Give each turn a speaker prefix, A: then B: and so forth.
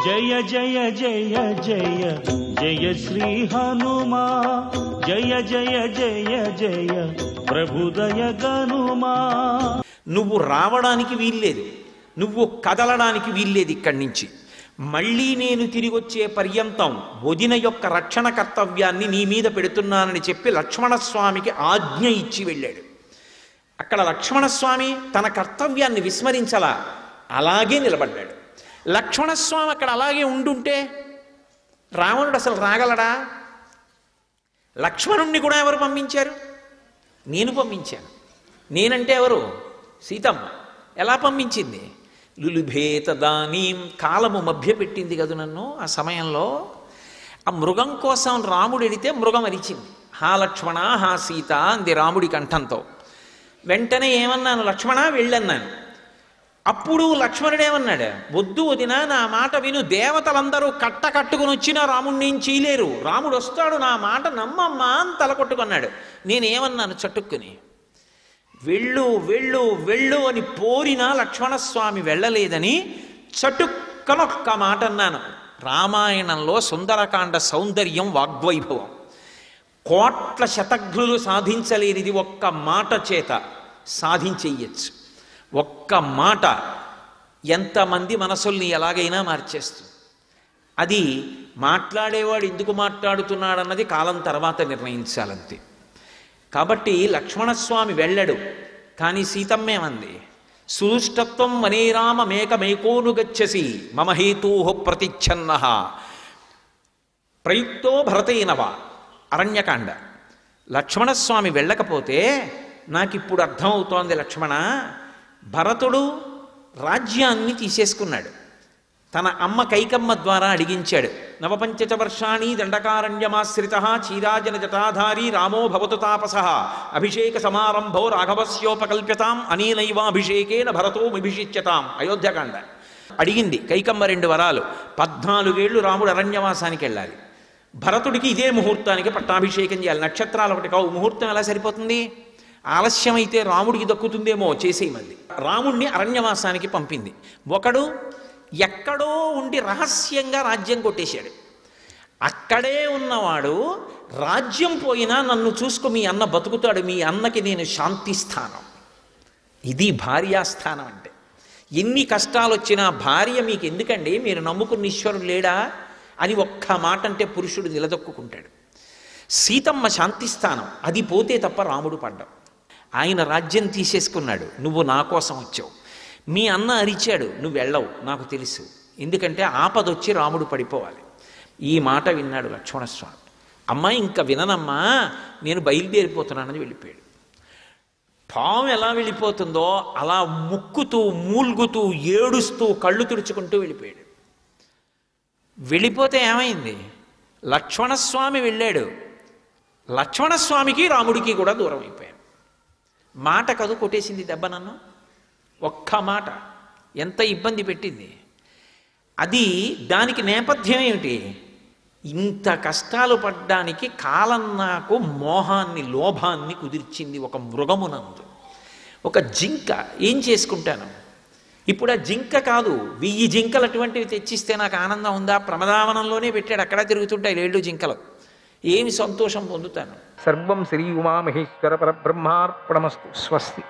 A: జయ జయ జయ జయ జయ శ్రీ హనుమా జయ జయ జయ జయ ప్రభుదయ గనుమా
B: నువ్వు రావడానికి వీల్లేదు నువ్వు కదలడానికి వీల్లేదు ఇక్కడి నుంచి మళ్ళీ నేను తిరిగి వచ్చే పర్యంతం వదిన యొక్క రక్షణ కర్తవ్యాన్ని నీ మీద పెడుతున్నానని చెప్పి లక్ష్మణస్వామికి ఆజ్ఞ ఇచ్చి వెళ్ళాడు అక్కడ లక్ష్మణస్వామి తన కర్తవ్యాన్ని విస్మరించలా అలాగే నిలబడ్డాడు లక్ష్మణస్వామి అక్కడ అలాగే ఉండుంటే రావణుడు అసలు రాగలడా లక్ష్మణుణ్ణి కూడా ఎవరు పంపించారు నేను పంపించాను నేనంటే ఎవరు సీతమ్మ ఎలా పంపించింది లులుభేత దానీం కాలము మభ్యపెట్టింది కదా నన్ను ఆ సమయంలో ఆ మృగం కోసం రాముడు ఎడితే మృగం అరిచింది హా లక్ష్మణ హా సీత అంది రాముడి కంఠంతో వెంటనే ఏమన్నాను లక్ష్మణ వెళ్ళన్నాను అప్పుడు లక్ష్మణుడు ఏమన్నాడు వద్దు వదిన నా మాట విను దేవతలందరూ కట్ట కట్టుకుని వచ్చినా రాముడిని ఏం చేయలేరు రాముడు వస్తాడు నా మాట నమ్మమ్మా అని తలకొట్టుకున్నాడు నేనేమన్నాను చట్టుక్కుని వెళ్ళు వెళ్ళు వెళ్ళు అని పోరినా లక్ష్మణస్వామి వెళ్ళలేదని చటుక్కనొక్క మాట అన్నాను రామాయణంలో సుందరకాండ సౌందర్యం వాగ్వైభవం కోట్ల శతఘ్నులు సాధించలేనిది ఒక్క మాట చేత సాధించేయచ్చు ఒక్క మాట ఎంతమంది మనసుల్ని ఎలాగైనా మార్చేస్తుంది అది మాట్లాడేవాడు ఎందుకు మాట్లాడుతున్నాడన్నది కాలం తర్వాత నిర్ణయించాలంతే కాబట్టి లక్ష్మణస్వామి వెళ్ళడు కానీ సీతమ్మేమంది సుదుష్టత్వం మనేరామ మేకమేకోను గచ్చసి మమ హేతూ ప్రతిచ్ఛన్న ప్రయుక్తో భరతైనవా అరణ్యకాండ లక్ష్మణస్వామి వెళ్ళకపోతే నాకిప్పుడు అర్థమవుతోంది లక్ష్మణ భరతుడు రాజ్యాన్ని తీసేసుకున్నాడు తన అమ్మ కైకమ్మ ద్వారా అడిగించాడు నవపంచచ వర్షాణి దండకారణ్యమాశ్రిత చీరాజన జటాధారి రామో భవతు తాపస అభిషేక సమారంభో రాఘవస్యోపకల్ప్యతాం అనేనైవాభిషేకేన భరతో విభిషిచ్యతాం అయోధ్యకాండ అడిగింది కైకమ్మ రెండు వరాలు పద్నాలుగేళ్లు రాముడు అరణ్యవాసానికి వెళ్ళాలి భరతుడికి ఇదే ముహూర్తానికి పట్టాభిషేకం చేయాలి నక్షత్రాలు ఒకటి కావు ముహూర్తం ఎలా సరిపోతుంది ఆలస్యమైతే రాముడికి దక్కుతుందేమో చేసేయమంది రాముణ్ణి అరణ్యవాసానికి పంపింది ఒకడు ఎక్కడో ఉండి రహస్యంగా రాజ్యం కొట్టేశాడు అక్కడే ఉన్నవాడు రాజ్యం పోయినా నన్ను చూసుకో మీ అన్న బతుకుతాడు మీ అన్నకి నేను శాంతి స్థానం ఇది భార్యాస్థానం అంటే ఎన్ని కష్టాలు వచ్చినా భార్య మీకు ఎందుకండి మీరు నమ్ముకున్న ఈశ్వరుడు లేడా అని ఒక్క మాట అంటే పురుషుడు నిలదొక్కుంటాడు సీతమ్మ శాంతిస్థానం అది పోతే తప్ప రాముడు పడ్డం ఆయన రాజ్యం తీసేసుకున్నాడు నువ్వు నా కోసం వచ్చావు మీ అన్న అరిచాడు నువ్వు వెళ్ళవు నాకు తెలుసు ఎందుకంటే ఆపదొచ్చి రాముడు పడిపోవాలి ఈ మాట విన్నాడు లక్ష్మణస్వామి అమ్మ ఇంకా విననమ్మా నేను బయలుదేరిపోతున్నానని వెళ్ళిపోయాడు పాము ఎలా వెళ్ళిపోతుందో అలా ముక్కుతూ మూల్గుతూ ఏడుస్తూ కళ్ళు తుడుచుకుంటూ వెళ్ళిపోయాడు వెళ్ళిపోతే ఏమైంది లక్ష్మణస్వామి వెళ్ళాడు లక్ష్మణస్వామికి రాముడికి కూడా దూరం అయిపోయాడు మాట కదు కొట్టేసింది దెబ్బ నన్ను ఒక్క మాట ఎంత ఇబ్బంది పెట్టింది అది దానికి నేపథ్యం ఏమిటి ఇంత కష్టాలు పడ్డానికి కాలం నాకు మోహాన్ని లోభాన్ని కుదిర్చింది ఒక మృగమునందు ఒక జింక ఏం చేసుకుంటాను ఇప్పుడు ఆ జింక కాదు వెయ్యి జింకలు అటువంటివి తెచ్చిస్తే నాకు ఆనందం ఉందా ప్రమదావనంలోనే పెట్టాడు అక్కడ తిరుగుతుంటాయి ఏళ్ళు జింకలు ఏమి సంతోషం పొందుతాను
C: సర్వం శ్రీ ఉమామహేశ్వర పరబ్రహ్మార్పణమస్తు స్వస్తి